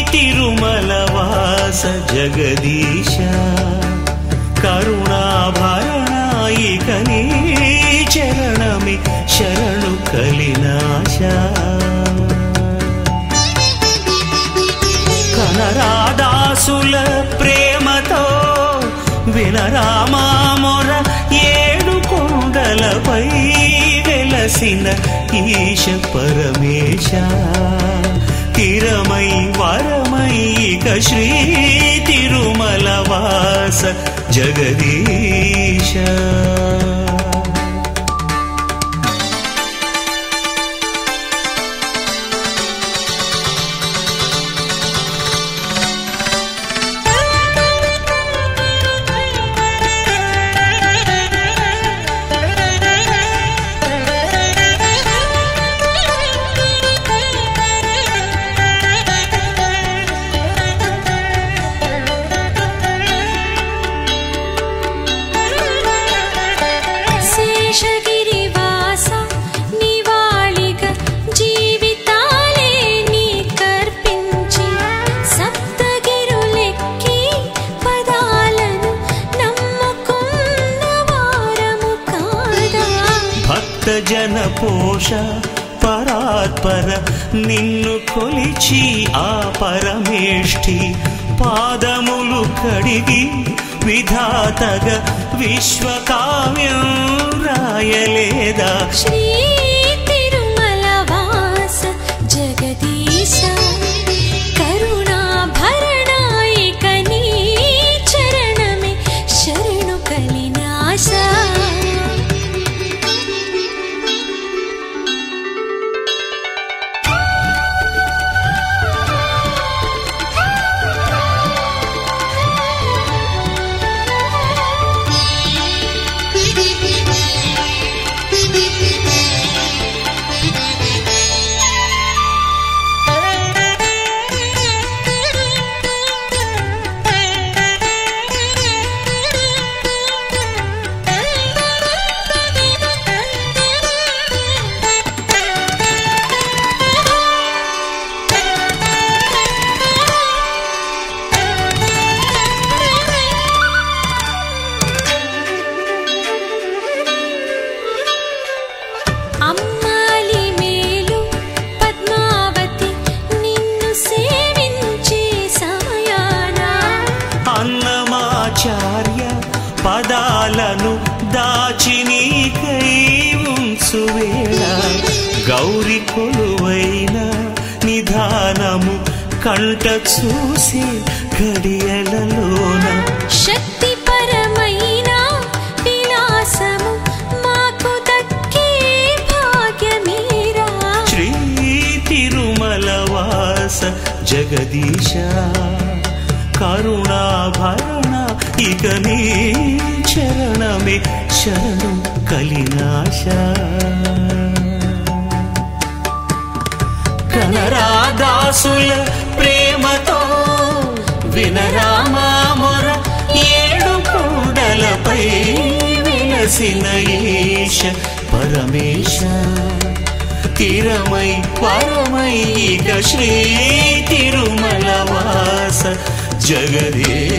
తిరుమల వాస జగదీశ కరుణాభరణాయిక నీ చరణమి శరణు కలినాశ కనరాదాసుల ప్రేమతో వినరామామొర ఏడు కొండలపై వెలసిన ఈశ పరమేశ తిరమై వరమై ఇక శ్రీ తిరుమల వాస జగదీశ శేషగిరివాస నివాళిగ జీవితాలే నీ కర్పించి సప్తగిరులెక్కి పదాలను నమ్ముకున్న వారము కాదా భక్త జన పోష పరాత్పర నిన్ను కొలిచి ఆ పరమేష్ఠి పాదములు కడిగి విధాతగా విశ్వకావ్యం రాయలేదా శ్రీ తిరుమల వాస జగదీశ కరుణాభరణాయిక నీ చరణమే శరణు కలినాశ అమ్మాలి మేలు పద్మావతి నిన్ను సేవించే సమయాన అన్నమాచార్య పదాలను దాచి నీకై ఉంచువేళ గౌరి కొలువైన నిధానము కంట చూసి గడియలలోన శక్తి పరమైన విలాసము మాకు దక్కే భాగ్యమీరా శ్రీ తిరుమల వాస జగదీశ కరుణాభరణ ఇక నీ చరణమే శరణు కలినాశ కనరాదాసుల ప్రేమతో వినరామామొర ఏడు కొండలపై విలసిన ఈశ పరమేశ తిరమై పరమై ఇక శ్రీ తిరుమల వాస జగదీశ